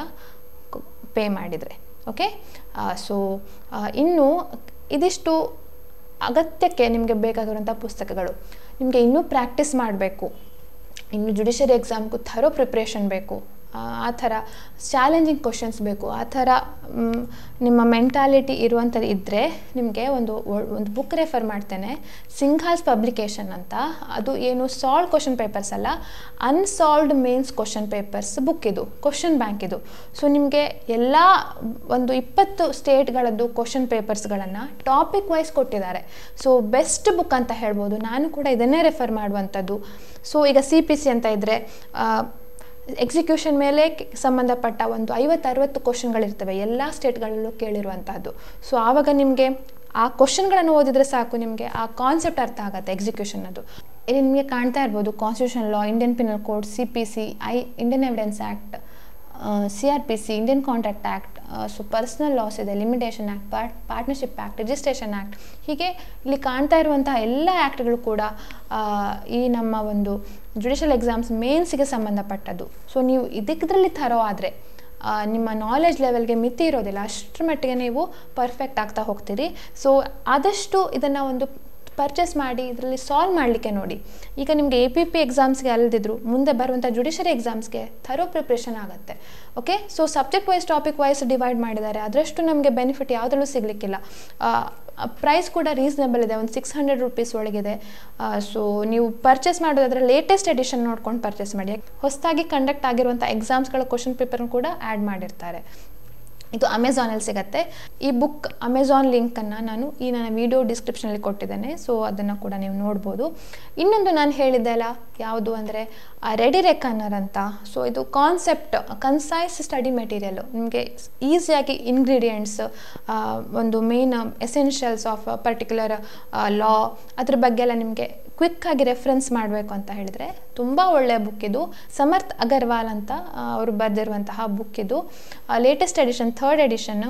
[SPEAKER 1] ಪೇ ಮಾಡಿದರೆ ಓಕೆ ಸೊ ಇನ್ನು ಇದಿಷ್ಟು ಅಗತ್ಯಕ್ಕೆ ನಿಮಗೆ ಬೇಕಾಗಿರುವಂಥ ಪುಸ್ತಕಗಳು ನಿಮಗೆ ಇನ್ನೂ ಪ್ರಾಕ್ಟೀಸ್ ಮಾಡಬೇಕು ಇನ್ನು ಜುಡಿಷರಿ ಎಕ್ಸಾಮ್ಗೂ ಥರೋ ಪ್ರಿಪ್ರೇಷನ್ ಬೇಕು ಆ ಥರ ಚಾಲೆಂಜಿಂಗ್ ಕ್ವಶನ್ಸ್ ಬೇಕು ಆ ಥರ ನಿಮ್ಮ ಮೆಂಟಾಲಿಟಿ ಇರುವಂಥದ್ದು ಇದ್ದರೆ ನಿಮಗೆ ಒಂದು ಒಂದು ಬುಕ್ ರೆಫರ್ ಮಾಡ್ತೇನೆ ಸಿಂಘಾಲ್ಸ್ ಪಬ್ಲಿಕೇಶನ್ ಅಂತ ಅದು ಏನು ಸಾಲ್ವ್ ಕ್ವಶನ್ ಪೇಪರ್ಸ್ ಅಲ್ಲ unsolved mains question papers book ಇದು ಕ್ವಶನ್ ಬ್ಯಾಂಕ್ ಇದು ಸೊ ನಿಮಗೆ ಎಲ್ಲ ಒಂದು ಇಪ್ಪತ್ತು ಸ್ಟೇಟ್ಗಳದ್ದು ಕ್ವಶನ್ ಪೇಪರ್ಸ್ಗಳನ್ನು ಟಾಪಿಕ್ ವೈಸ್ ಕೊಟ್ಟಿದ್ದಾರೆ ಸೊ ಬೆಸ್ಟ್ ಬುಕ್ ಅಂತ ಹೇಳ್ಬೋದು ನಾನು ಕೂಡ ಇದನ್ನೇ ರೆಫರ್ ಮಾಡುವಂಥದ್ದು ಸೊ ಈಗ ಸಿ ಪಿ ಸಿ ಅಂತ ಇದ್ದರೆ ಎಕ್ಸಿಕ್ಯೂಷನ್ ಮೇಲೆ ಸಂಬಂಧಪಟ್ಟ ಒಂದು ಐವತ್ತು ಅರವತ್ತು ಕ್ವಶನ್ಗಳಿರ್ತವೆ ಎಲ್ಲ ಸ್ಟೇಟ್ಗಳಲ್ಲೂ ಕೇಳಿರುವಂತಹದ್ದು ಸೊ ಆವಾಗ ನಿಮಗೆ ಆ ಕ್ವಶನ್ಗಳನ್ನು ಓದಿದರೆ ಸಾಕು ನಿಮಗೆ ಆ ಕಾನ್ಸೆಪ್ಟ್ ಅರ್ಥ ಆಗುತ್ತೆ ಎಕ್ಸಿಕ್ಯೂಷನ್ ಅದು ಇಲ್ಲಿ ನಿಮಗೆ ಕಾಣ್ತಾ ಇರ್ಬೋದು constitution law Indian penal code C P C I Indian evidence act C R P C Indian contract act so personal laws ಇದೆ limitation act part partnership act registration act ಹೀಗೆ ಇಲ್ಲಿ ಕಾಣ್ತಾ ಇರುವಂತಹ ಎಲ್ಲ ಆ್ಯಕ್ಟ್ಗಳು ಕೂಡ ಈ ನಮ್ಮ ಒಂದು ಜುಡಿಷಿಯಲ್ ಎಕ್ಸಾಮ್ಸ್ ಮೇನ್ಸಿಗೆ ಸಂಬಂಧಪಟ್ಟದ್ದು ಸೊ ನೀವು ಇದರಲ್ಲಿ ಥರೋ ಆದರೆ ನಿಮ್ಮ ನಾಲೆಜ್ ಲೆವೆಲ್ಗೆ ಮಿತಿ ಇರೋದಿಲ್ಲ ಅಷ್ಟರ ಮಟ್ಟಿಗೆ ನೀವು ಪರ್ಫೆಕ್ಟ್ ಆಗ್ತಾ ಹೋಗ್ತೀರಿ ಸೊ ಆದಷ್ಟು ಇದನ್ನು ಒಂದು ಪರ್ಚೇಸ್ ಮಾಡಿ ಇದರಲ್ಲಿ ಸಾಲ್ವ್ ಮಾಡಲಿಕ್ಕೆ ನೋಡಿ ಈಗ ನಿಮಗೆ ಎ ಪಿ ಪಿ ಎಕ್ಸಾಮ್ಸ್ಗೆ ಅಲ್ಲದಿದ್ರು ಮುಂದೆ ಬರುವಂಥ ಜುಡಿಷರಿ ಎಕ್ಸಾಮ್ಸ್ಗೆ ಥರೋ ಪ್ರಿಪ್ರೇಷನ್ ಆಗುತ್ತೆ okay so subject wise topic wise divide ಮಾಡಿದ್ದಾರೆ ಅದರಷ್ಟು ನಮಗೆ ಬೆನಿಫಿಟ್ ಯಾವುದರಲ್ಲೂ ಸಿಗಲಿಕ್ಕಿಲ್ಲ ಪ್ರೈಸ್ ಕೂಡ ರೀಸನೇಬಲ್ ಇದೆ ಒಂದು ಸಿಕ್ಸ್ ಹಂಡ್ರೆಡ್ ರುಪೀಸ್ ಒಳಗಿದೆ ಸೊ ನೀವು ಪರ್ಚೇಸ್ ಮಾಡೋದಾದ್ರೆ ಲೇಟೆಸ್ಟ್ ಎಡಿಷನ್ ನೋಡ್ಕೊಂಡು ಪರ್ಚೇಸ್ ಮಾಡಿ ಹೊಸದಾಗಿ ಕಂಡಕ್ಟ್ ಆಗಿರುವಂಥ ಎಕ್ಸಾಮ್ಸ್ಗಳ ಕ್ವಶನ್ ಪೇಪರ್ನ ಕೂಡ ಆ್ಯಡ್ ಮಾಡಿರ್ತಾರೆ ಇದು ಅಮೆಝಾನಲ್ಲಿ ಸಿಗುತ್ತೆ ಈ ಬುಕ್ ಅಮೆಝಾನ್ ಲಿಂಕನ್ನು ನಾನು ಈ ನನ್ನ ವಿಡಿಯೋ ಡಿಸ್ಕ್ರಿಪ್ಷನಲ್ಲಿ ಕೊಟ್ಟಿದ್ದೇನೆ ಸೊ ಅದನ್ನು ಕೂಡ ನೀವು ನೋಡ್ಬೋದು ಇನ್ನೊಂದು ನಾನು ಹೇಳಿದ್ದೆ ಅಲ್ಲ ಯಾವುದು ಅಂದರೆ ರೆಡಿ ರೆಕನರ್ ಅಂತ ಸೊ ಇದು ಕಾನ್ಸೆಪ್ಟ್ ಕನ್ಸೈಸ್ ಸ್ಟಡಿ ಮೆಟೀರಿಯಲ್ಲು ನಿಮಗೆ ಈಸಿಯಾಗಿ ಇಂಗ್ರೀಡಿಯೆಂಟ್ಸ್ ಒಂದು main essentials of particular law ಅದ್ರ ಬಗ್ಗೆ ಎಲ್ಲ ನಿಮಗೆ ಕ್ವಿಕ್ಕಾಗಿ ರೆಫರೆನ್ಸ್ ಮಾಡಬೇಕು ಅಂತ ಹೇಳಿದರೆ ತುಂಬ ಒಳ್ಳೆಯ ಬುಕ್ ಇದು ಸಮರ್ಥ್ ಅಗರ್ವಾಲ್ ಅಂತ ಅವರು ಬರೆದಿರುವಂತಹ ಬುಕ್ ಇದು latest edition third edition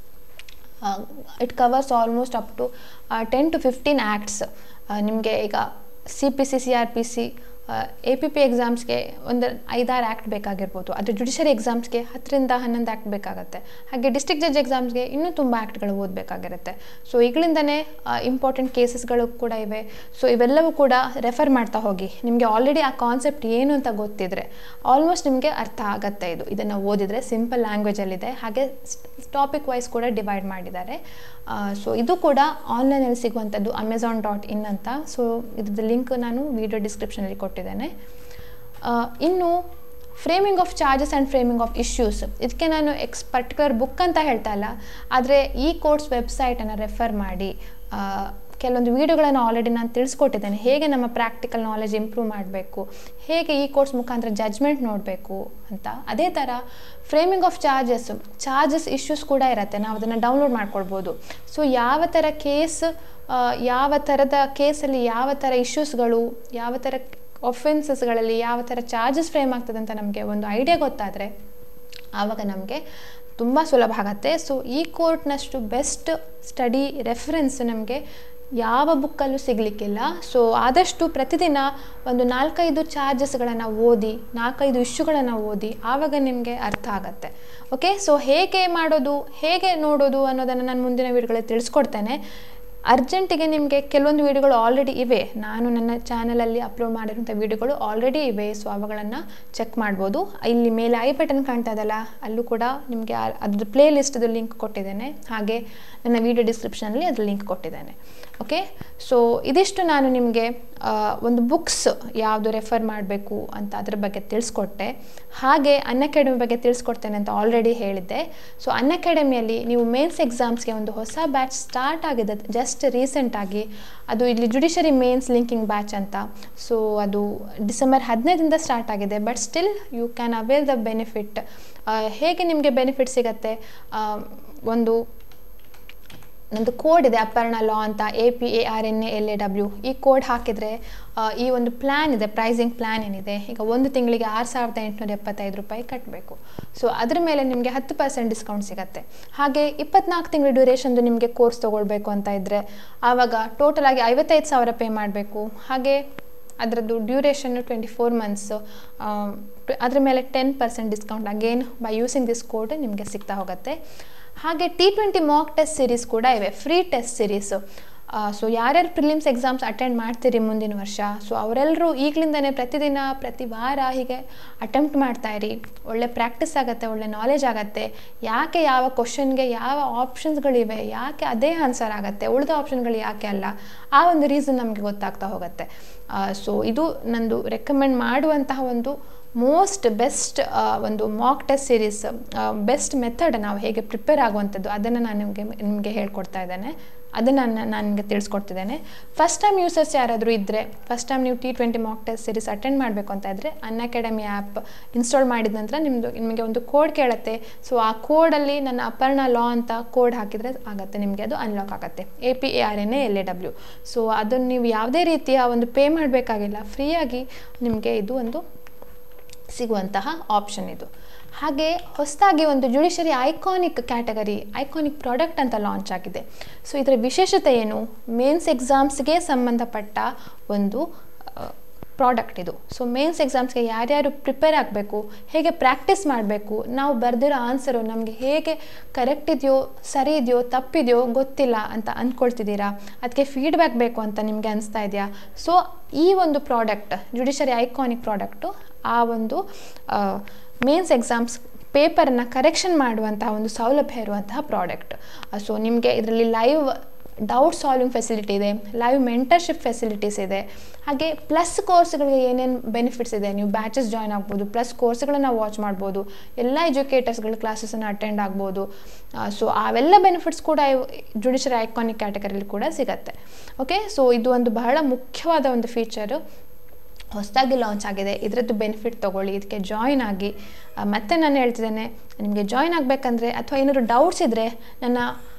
[SPEAKER 1] it covers almost up to ten to fifteen acts ನಿಮಗೆ ಈಗ C P C C R P C A P P ಎಕ್ಸಾಮ್ಸ್ಗೆ ಒಂದು ಐದಾರು ಆ್ಯಕ್ಟ್ ಬೇಕಾಗಿರ್ಬೋದು ಅದು ಜುಡಿಷರಿ ಎಕ್ಸಾಮ್ಸ್ಗೆ ಹತ್ತರಿಂದ ಹನ್ನೊಂದು ಆ್ಯಕ್ಟ್ ಬೇಕಾಗುತ್ತೆ ಹಾಗೆ ಡಿಸ್ಟ್ರಿಕ್ಟ್ ಜಡ್ಜ್ ಎಕ್ಸಾಮ್ಸ್ಗೆ ಇನ್ನೂ ತುಂಬ ಆ್ಯಕ್ಟ್ಗಳು ಓದಬೇಕಾಗಿರುತ್ತೆ ಸೊ ಈಗಲಿಂದನೇ ಇಂಪಾರ್ಟೆಂಟ್ ಕೇಸಸ್ಗಳು ಕೂಡ ಇವೆ ಸೊ ಇವೆಲ್ಲವೂ ಕೂಡ ರೆಫರ್ ಮಾಡ್ತಾ ಹೋಗಿ ನಿಮಗೆ ಆಲ್ರೆಡಿ ಆ ಕಾನ್ಸೆಪ್ಟ್ ಏನು ಅಂತ ಗೊತ್ತಿದ್ರೆ ಆಲ್ಮೋಸ್ಟ್ ನಿಮಗೆ ಅರ್ಥ ಆಗುತ್ತೆ ಇದು ಇದನ್ನು ಓದಿದರೆ ಸಿಂಪಲ್ ಲ್ಯಾಂಗ್ವೇಜಲ್ಲಿದೆ ಹಾಗೆ ಟಾಪಿಕ್ ವೈಸ್ ಕೂಡ ಡಿವೈಡ್ ಮಾಡಿದ್ದಾರೆ ಸೊ ಇದು ಕೂಡ ಆನ್ಲೈನಲ್ಲಿ ಸಿಗುವಂಥದ್ದು ಅಮೆಝಾನ್ ಡಾಟ್ ಇನ್ ಅಂತ ಸೊ ಇದ್ರದ್ದು ಲಿಂಕ್ ನಾನು ವಿಡಿಯೋ ಡಿಸ್ಕ್ರಿಪ್ಷನಲ್ಲಿ ಕೊಟ್ಟಿದ್ದೇನೆ ಇನ್ನು framing of charges and framing of issues ಇದಕ್ಕೆ ನಾನು ಎಕ್ಸ್ ಪರ್ಟಿಕ್ಯುಲರ್ ಬುಕ್ ಅಂತ ಹೇಳ್ತಾ ಇಲ್ಲ ಆದರೆ ಈ ಕೋರ್ಸ್ ವೆಬ್ಸೈಟನ್ನು ರೆಫರ್ ಮಾಡಿ ಕೆಲವೊಂದು ವೀಡಿಯೋಗಳನ್ನು ಆಲ್ರೆಡಿ ನಾನು ತಿಳಿಸ್ಕೊಟ್ಟಿದ್ದೇನೆ ಹೇಗೆ ನಮ್ಮ ಪ್ರಾಕ್ಟಿಕಲ್ ನಾಲೆಜ್ ಇಂಪ್ರೂವ್ ಮಾಡಬೇಕು ಹೇಗೆ ಈ ಕೋರ್ಸ್ ಮುಖಾಂತರ ಜಜ್ಮೆಂಟ್ ನೋಡಬೇಕು ಅಂತ ಅದೇ ಥರ framing of charges charges issues ಕೂಡ ಇರುತ್ತೆ ನಾವು ಅದನ್ನು ಡೌನ್ಲೋಡ್ ಮಾಡ್ಕೊಳ್ಬೋದು ಸೊ ಯಾವ ಥರ ಕೇಸ್ ಯಾವ ಥರದ ಕೇಸಲ್ಲಿ ಯಾವ ಥರ ಇಶ್ಯೂಸ್ಗಳು ಯಾವ ಥರ ಒಫೆನ್ಸಸ್ಗಳಲ್ಲಿ ಯಾವ ಥರ ಚಾರ್ಜಸ್ ಫ್ರೇಮ್ ಆಗ್ತದೆ ಅಂತ ನಮಗೆ ಒಂದು ಐಡಿಯಾ ಗೊತ್ತಾದರೆ ಆವಾಗ ನಮಗೆ ತುಂಬ ಸುಲಭ ಆಗುತ್ತೆ ಸೊ ಈ ಕೋರ್ಟ್ನಷ್ಟು ಬೆಸ್ಟ್ ಸ್ಟಡಿ ರೆಫರೆನ್ಸ್ ನಮಗೆ ಯಾವ ಬುಕ್ಕಲ್ಲೂ ಸಿಗಲಿಕ್ಕಿಲ್ಲ ಸೊ ಆದಷ್ಟು ಪ್ರತಿದಿನ ಒಂದು ನಾಲ್ಕೈದು ಚಾರ್ಜಸ್ಗಳನ್ನು ಓದಿ ನಾಲ್ಕೈದು ಇಶ್ಯೂಗಳನ್ನು ಓದಿ ಆವಾಗ ನಿಮಗೆ ಅರ್ಥ ಆಗುತ್ತೆ ಓಕೆ ಸೊ ಹೇಗೆ ಮಾಡೋದು ಹೇಗೆ ನೋಡೋದು ಅನ್ನೋದನ್ನು ನಾನು ಮುಂದಿನ ವೀಡಿಯೋಗಳಲ್ಲಿ ತಿಳಿಸ್ಕೊಡ್ತೇನೆ ಅರ್ಜೆಂಟಿಗೆ ನಿಮಗೆ ಕೆಲವೊಂದು ವೀಡಿಯೋಗಳು ಆಲ್ರೆಡಿ ಇವೆ ನಾನು ನನ್ನ ಚಾನಲಲ್ಲಿ ಅಪ್ಲೋಡ್ ಮಾಡಿರೋಂಥ ವೀಡಿಯೋಗಳು ಆಲ್ರೆಡಿ ಇವೆ ಸೊ ಅವುಗಳನ್ನು ಚೆಕ್ ಮಾಡ್ಬೋದು ಇಲ್ಲಿ ಮೇಲೆ ಐ ಬಟನ್ ಕಾಣ್ತಾ ಇದಲ್ಲ ಅಲ್ಲೂ ಕೂಡ ನಿಮಗೆ ಅದ್ರದ್ದು ಪ್ಲೇ ಲಿಸ್ಟ್ದು ಲಿಂಕ್ ಕೊಟ್ಟಿದ್ದೇನೆ ಹಾಗೆ ನನ್ನ ವೀಡಿಯೋ ಡಿಸ್ಕ್ರಿಪ್ಷನಲ್ಲಿ ಅದ್ರ ಲಿಂಕ್ ಕೊಟ್ಟಿದ್ದೇನೆ ಓಕೆ ಸೊ ಇದಿಷ್ಟು ನಾನು ನಿಮಗೆ ಒಂದು ಬುಕ್ಸ್ ಯಾವುದು ರೆಫರ್ ಮಾಡಬೇಕು ಅಂತ ಅದ್ರ ಬಗ್ಗೆ ತಿಳಿಸ್ಕೊಟ್ಟೆ ಹಾಗೆ ಅನ್ ಅಕಾಡೆಮಿ ಬಗ್ಗೆ ತಿಳಿಸ್ಕೊಡ್ತೇನೆ ಅಂತ ಆಲ್ರೆಡಿ ಹೇಳಿದ್ದೆ ಸೊ ಅನ್ ಅಕಾಡೆಮಿಯಲ್ಲಿ ನೀವು ಮೇನ್ಸ್ ಎಕ್ಸಾಮ್ಸ್ಗೆ ಒಂದು ಹೊಸ ಬ್ಯಾಚ್ ಸ್ಟಾರ್ಟ್ ಆಗಿದೆ ಜಸ್ಟ್ ರೀಸೆಂಟಾಗಿ ಅದು ಇಲ್ಲಿ ಜುಡಿಷರಿ ಮೇನ್ಸ್ ಲಿಂಕಿಂಗ್ ಬ್ಯಾಚ್ ಅಂತ ಸೊ ಅದು ಡಿಸೆಂಬರ್ ಹದಿನೈದರಿಂದ ಸ್ಟಾರ್ಟ್ ಆಗಿದೆ but still you can avail the benefit ಹೇಗೆ ನಿಮಗೆ ಬೆನಿಫಿಟ್ ಸಿಗತ್ತೆ ಒಂದು ನಂದು ಕೋಡ್ ಇದೆ ಅಪರ್ಣ ಲಾ ಅಂತ A P A R N A L A W ಈ ಕೋಡ್ ಹಾಕಿದರೆ ಈ ಒಂದು ಪ್ಲ್ಯಾನ್ ಇದೆ ಪ್ರೈಸಿಂಗ್ ಪ್ಲ್ಯಾನ್ ಏನಿದೆ ಈಗ ಒಂದು ತಿಂಗಳಿಗೆ ಆರು ಸಾವಿರದ ಎಂಟುನೂರ ಎಪ್ಪತ್ತೈದು ರೂಪಾಯಿ ಕಟ್ಟಬೇಕು ಸೊ ಅದ್ರ ಮೇಲೆ ನಿಮಗೆ ಹತ್ತು ಪರ್ಸೆಂಟ್ ಡಿಸ್ಕೌಂಟ್ ಸಿಗುತ್ತೆ ಹಾಗೆ ಇಪ್ಪತ್ನಾಲ್ಕು ತಿಂಗಳು ಡ್ಯೂರೇಷನ್ದು ನಿಮಗೆ ಕೋರ್ಸ್ ತೊಗೊಳ್ಬೇಕು ಅಂತ ಇದ್ದರೆ ಆವಾಗ ಟೋಟಲ್ ಆಗಿ ಐವತ್ತೈದು ಸಾವಿರ ಪೇ ಮಾಡಬೇಕು ಹಾಗೆ ಅದರದ್ದು ಡ್ಯೂರೇಷನ್ನು ಟ್ವೆಂಟಿ ಫೋರ್ ಮಂತ್ಸು ಅದ್ರ ಮೇಲೆ ten percent discount again by using this code ನಿಮಗೆ ಸಿಗ್ತಾ ಹೋಗುತ್ತೆ ಹಾಗೆ T twenty mock test series ಕೂಡ ಇವೆ ಫ್ರೀ ಟೆಸ್ಟ್ ಸಿರೀಸು ಸೊ ಯಾರ್ಯಾರು ಪ್ರಿಲಿಮ್ಸ್ ಎಕ್ಸಾಮ್ಸ್ ಅಟೆಂಡ್ ಮಾಡ್ತೀರಿ ಮುಂದಿನ ವರ್ಷ ಸೊ ಅವರೆಲ್ಲರೂ ಈಗಲಿಂದನೇ ಪ್ರತಿದಿನ ಪ್ರತಿ ವಾರ ಹೀಗೆ ಅಟೆಂಪ್ಟ್ ಮಾಡ್ತಾಯಿರಿ ಒಳ್ಳೆ ಪ್ರಾಕ್ಟೀಸ್ ಆಗುತ್ತೆ ಒಳ್ಳೆ ನಾಲೆಜ್ ಆಗುತ್ತೆ ಯಾಕೆ ಯಾವ ಕ್ವಶನ್ಗೆ ಯಾವ ಆಪ್ಷನ್ಸ್ಗಳಿವೆ ಯಾಕೆ ಅದೇ ಆನ್ಸರ್ ಆಗುತ್ತೆ ಉಳಿದ ಆಪ್ಷನ್ಗಳು ಯಾಕೆ ಅಲ್ಲ ಆ ಒಂದು ರೀಸನ್ ನಮಗೆ ಗೊತ್ತಾಗ್ತಾ ಹೋಗುತ್ತೆ ಸೊ ಇದು ನಂದು ರೆಕಮೆಂಡ್ ಮಾಡುವಂತಹ ಒಂದು ಮೋಸ್ಟ್ ಬೆಸ್ಟ್ ಒಂದು mock test series best method ನಾವು ಹೇಗೆ ಪ್ರಿಪೇರ್ ಆಗುವಂಥದ್ದು ಅದನ್ನು ನಾನು ನಿಮಗೆ ನಿಮಗೆ ಹೇಳ್ಕೊಡ್ತಾ ಇದ್ದೇನೆ ಅದನ್ನು ನಾನು ನಿಮಗೆ ತಿಳಿಸ್ಕೊಡ್ತಿದ್ದೇನೆ ಫಸ್ಟ್ ಟೈಮ್ ಯೂಸರ್ಸ್ ಯಾರಾದರೂ ಇದ್ದರೆ ಫಸ್ಟ್ ಟೈಮ್ ನೀವು T twenty mock test series attend ಮಾಡಬೇಕು ಅಂತ ಇದ್ದರೆ ಅನ್ ಅಕಾಡೆಮಿ ಆ್ಯಪ್ ಇನ್ಸ್ಟಾಲ್ ಮಾಡಿದ ನಂತರ ನಿಮ್ಮದು ನಿಮಗೆ ಒಂದು ಕೋಡ್ ಕೇಳುತ್ತೆ ಸೊ ಆ ಕೋಡಲ್ಲಿ ನನ್ನ ಅಪರ್ಣ ಲಾ ಅಂತ ಕೋಡ್ ಹಾಕಿದರೆ ಆಗುತ್ತೆ ನಿಮಗೆ ಅದು ಅನ್ಲಾಕ್ ಆಗುತ್ತೆ A P A R N A L A W so ಅದನ್ನು ನೀವು ಯಾವುದೇ ರೀತಿಯ ಒಂದು ಪೇ ಮಾಡಬೇಕಾಗಿಲ್ಲ ಫ್ರೀಯಾಗಿ ನಿಮಗೆ ಇದು ಒಂದು ಸಿಗುವಂತಹ ಆಪ್ಷನ್ ಇದು ಹಾಗೆ ಹೊಸದಾಗಿ ಒಂದು judiciary iconic category iconic product ಅಂತ ಲಾಂಚ್ ಆಗಿದೆ ಸೊ ಇದರ ವಿಶೇಷತೆ ಏನು ಮೇನ್ಸ್ ಎಕ್ಸಾಮ್ಸ್ಗೆ ಸಂಬಂಧಪಟ್ಟ ಒಂದು ಪ್ರಾಡಕ್ಟ್ ಇದು ಸೊ ಮೇನ್ಸ್ ಎಕ್ಸಾಮ್ಸ್ಗೆ ಯಾರ್ಯಾರು ಪ್ರಿಪೇರ್ ಆಗಬೇಕು ಹೇಗೆ ಪ್ರಾಕ್ಟೀಸ್ ಮಾಡಬೇಕು ನಾವು ಬರೆದಿರೋ ಆನ್ಸರು ನಮಗೆ ಹೇಗೆ ಕರೆಕ್ಟ್ ಇದೆಯೋ ಸರಿ ಇದೆಯೋ ತಪ್ಪಿದೆಯೋ ಗೊತ್ತಿಲ್ಲ ಅಂತ ಅಂದ್ಕೊಳ್ತಿದ್ದೀರಾ ಅದಕ್ಕೆ ಫೀಡ್ಬ್ಯಾಕ್ ಬೇಕು ಅಂತ ನಿಮಗೆ ಅನಿಸ್ತಾ ಇದೆಯಾ ಸೊ ಈ ಒಂದು ಪ್ರಾಡಕ್ಟ್ ಜುಡಿಷರಿ ಐಕಾನಿಕ್ ಪ್ರಾಡಕ್ಟು ಆ ಒಂದು ಮೇನ್ಸ್ ಎಕ್ಸಾಮ್ಸ್ ಪೇಪರನ್ನು ಕರೆಕ್ಷನ್ ಮಾಡುವಂತಹ ಒಂದು ಸೌಲಭ್ಯ ಇರುವಂತಹ ಪ್ರಾಡಕ್ಟ್ ಸೊ ನಿಮಗೆ ಇದರಲ್ಲಿ ಲೈವ್ ಡೌಟ್ ಸಾಲ್ವಿಂಗ್ ಫೆಸಿಲಿಟಿ ಇದೆ ಲೈವ್ ಮೆಂಟರ್ಶಿಪ್ ಫೆಸಿಲಿಟೀಸ್ ಇದೆ ಹಾಗೆ ಪ್ಲಸ್ ಕೋರ್ಸ್ಗಳಿಗೆ ಏನೇನು ಬೆನಿಫಿಟ್ಸ್ ಇದೆ ನೀವು ಬ್ಯಾಚಸ್ ಜಾಯ್ನ್ ಆಗ್ಬೋದು ಪ್ಲಸ್ ಕೋರ್ಸ್ಗಳನ್ನು ವಾಚ್ ಮಾಡ್ಬೋದು ಎಲ್ಲ ಎಜುಕೇಟರ್ಸ್ಗಳ ಕ್ಲಾಸಸನ್ನು ಅಟೆಂಡ್ ಆಗ್ಬೋದು ಸೊ ಅವೆಲ್ಲ ಬೆನಿಫಿಟ್ಸ್ ಕೂಡ ಜುಡಿಷರಿ ಐಕಾನಿಕ್ ಕ್ಯಾಟಗರಿಲಿ ಕೂಡ ಸಿಗತ್ತೆ ಓಕೆ ಸೊ ಇದು ಒಂದು ಬಹಳ ಮುಖ್ಯವಾದ ಒಂದು ಫೀಚರು ಹೊಸದಾಗಿ ಲಾಂಚ್ ಆಗಿದೆ ಇದರದ್ದು ಬೆನಿಫಿಟ್ ತೊಗೊಳ್ಳಿ ಇದಕ್ಕೆ ಜಾಯ್ನ್ ಆಗಿ ಮತ್ತೆ ನಾನು ಹೇಳ್ತಿದ್ದೇನೆ ನಿಮಗೆ ಜಾಯ್ನ್ ಆಗಬೇಕಂದ್ರೆ ಅಥವಾ ಏನಾದರೂ ಡೌಟ್ಸ್ ಇದ್ದರೆ ನನ್ನ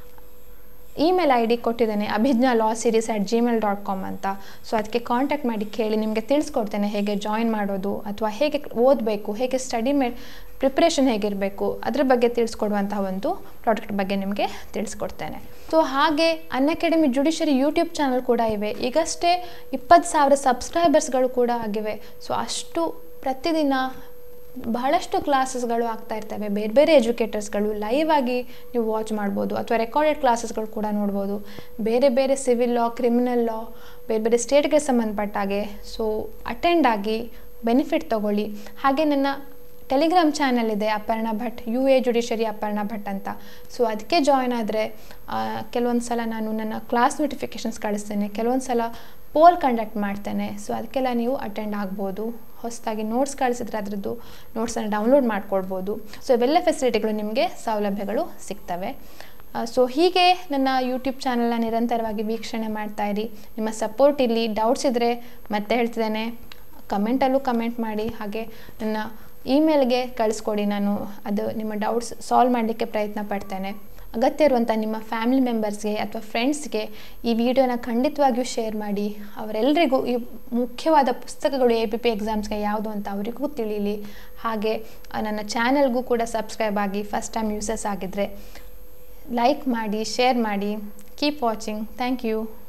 [SPEAKER 1] ಇಮೇಲ್ ಐ ಡಿ ಕೊಟ್ಟಿದ್ದೇನೆ Abhijna law series at Gmail dot com ಅಂತ ಸೊ ಅದಕ್ಕೆ ಕಾಂಟ್ಯಾಕ್ಟ್ ಮಾಡಿ ಕೇಳಿ ನಿಮಗೆ ತಿಳಿಸ್ಕೊಡ್ತೇನೆ ಹೇಗೆ ಜಾಯಿನ್ ಮಾಡೋದು ಅಥವಾ ಹೇಗೆ ಓದಬೇಕು ಹೇಗೆ ಸ್ಟಡಿ ಮೇ ಪ್ರಿಪ್ರೇಷನ್ ಹೇಗಿರಬೇಕು ಅದ್ರ ಬಗ್ಗೆ ತಿಳಿಸ್ಕೊಡುವಂತಹ ಒಂದು ಪ್ರಾಡಕ್ಟ್ ಬಗ್ಗೆ ನಿಮಗೆ ತಿಳಿಸ್ಕೊಡ್ತೇನೆ ಸೊ ಹಾಗೆ Unacademy judiciary YouTube channel ಕೂಡ ಇವೆ ಈಗಷ್ಟೇ ಇಪ್ಪತ್ತು ಸಾವಿರ ಸಬ್ಸ್ಕ್ರೈಬರ್ಸ್ಗಳು ಕೂಡ ಆಗಿವೆ ಸೊ ಅಷ್ಟು ಪ್ರತಿದಿನ ಬಹಳಷ್ಟು ಕ್ಲಾಸಸ್ಗಳು ಆಗ್ತಾ ಇರ್ತವೆ ಬೇರೆ ಬೇರೆ ಎಜುಕೇಟರ್ಸ್ಗಳು ಲೈವ್ ಆಗಿ ನೀವು ವಾಚ್ ಮಾಡ್ಬೋದು ಅಥವಾ ರೆಕಾರ್ಡೆಡ್ ಕ್ಲಾಸಸ್ಗಳು ಕೂಡ ನೋಡ್ಬೋದು ಬೇರೆ ಬೇರೆ ಸಿವಿಲ್ ಲಾ ಕ್ರಿಮಿನಲ್ ಲಾ ಬೇರೆ ಬೇರೆ ಸ್ಟೇಟ್ಗೆ ಸಂಬಂಧಪಟ್ಟ ಹಾಗೆ ಸೊ ಅಟೆಂಡ್ ಆಗಿ ಬೆನಿಫಿಟ್ ತೊಗೊಳ್ಳಿ ಹಾಗೆ ನನ್ನ ಟೆಲಿಗ್ರಾಮ್ ಚಾನಲ್ ಇದೆ Aparna Bhat U A judiciary Aparna Bhat ಅಂತ ಸೊ ಅದಕ್ಕೆ ಜಾಯ್ನ್ ಆದರೆ ಕೆಲವೊಂದು ಸಲ ನಾನು ನನ್ನ ಕ್ಲಾಸ್ ನೋಟಿಫಿಕೇಷನ್ಸ್ ಕಳಿಸ್ತೇನೆ ಕೆಲವೊಂದು ಸಲ ಪೋಲ್ ಕಂಡಕ್ಟ್ ಮಾಡ್ತೇನೆ ಸೊ ಅದಕ್ಕೆಲ್ಲ ನೀವು ಅಟೆಂಡ್ ಆಗ್ಬೋದು ಹೊಸದಾಗಿ ನೋಟ್ಸ್ ಕಳಿಸಿದ್ರೆ ಅದರದ್ದು ನೋಟ್ಸನ್ನು ಡೌನ್ಲೋಡ್ ಮಾಡ್ಕೊಳ್ಬೋದು ಸೊ ಇವೆಲ್ಲ ಫೆಸಿಲಿಟಿಗಳು ನಿಮಗೆ ಸೌಲಭ್ಯಗಳು ಸಿಗ್ತವೆ ಸೊ ಹೀಗೆ ನನ್ನ ಯೂಟ್ಯೂಬ್ ಚಾನಲ್ನ ನಿರಂತರವಾಗಿ ವೀಕ್ಷಣೆ ಮಾಡ್ತಾ ಇರಿ ನಿಮ್ಮ ಸಪೋರ್ಟ್ ಇಲ್ಲಿ ಡೌಟ್ಸ್ ಇದ್ದರೆ ಮತ್ತೆ ಹೇಳ್ತಿದ್ದೇನೆ ಕಮೆಂಟಲ್ಲೂ ಕಮೆಂಟ್ ಮಾಡಿ ಹಾಗೆ ನನ್ನ ಇಮೇಲ್ಗೆ ಕಳಿಸ್ಕೊಡಿ ನಾನು ಅದು ನಿಮ್ಮ ಡೌಟ್ಸ್ ಸಾಲ್ವ್ ಮಾಡಲಿಕ್ಕೆ ಪ್ರಯತ್ನ ಪಡ್ತೇನೆ ಅಗತ್ಯ ಇರುವಂಥ ನಿಮ್ಮ ಫ್ಯಾಮಿಲಿ ಮೆಂಬರ್ಸ್ಗೆ ಅಥವಾ ಫ್ರೆಂಡ್ಸ್ಗೆ ಈ ವಿಡಿಯೋನ ಖಂಡಿತವಾಗಿಯೂ ಶೇರ್ ಮಾಡಿ ಅವರೆಲ್ಲರಿಗೂ ಈ ಮುಖ್ಯವಾದ ಪುಸ್ತಕಗಳು ಎ ಪಿ ಪಿ ಎಕ್ಸಾಮ್ಸ್ಗೆ ಯಾವುದು ಅಂತ ಅವರಿಗೂ ತಿಳಿಲಿ ಹಾಗೆ ನನ್ನ ಚಾನಲ್ಗೂ ಕೂಡ ಸಬ್ಸ್ಕ್ರೈಬ್ ಆಗಿ ಫಸ್ಟ್ ಟೈಮ್ ಯೂಸಸ್ ಆಗಿದ್ದರೆ ಲೈಕ್ ಮಾಡಿ ಶೇರ್ ಮಾಡಿ ಕೀಪ್ ವಾಚಿಂಗ್ ಥ್ಯಾಂಕ್ ಯು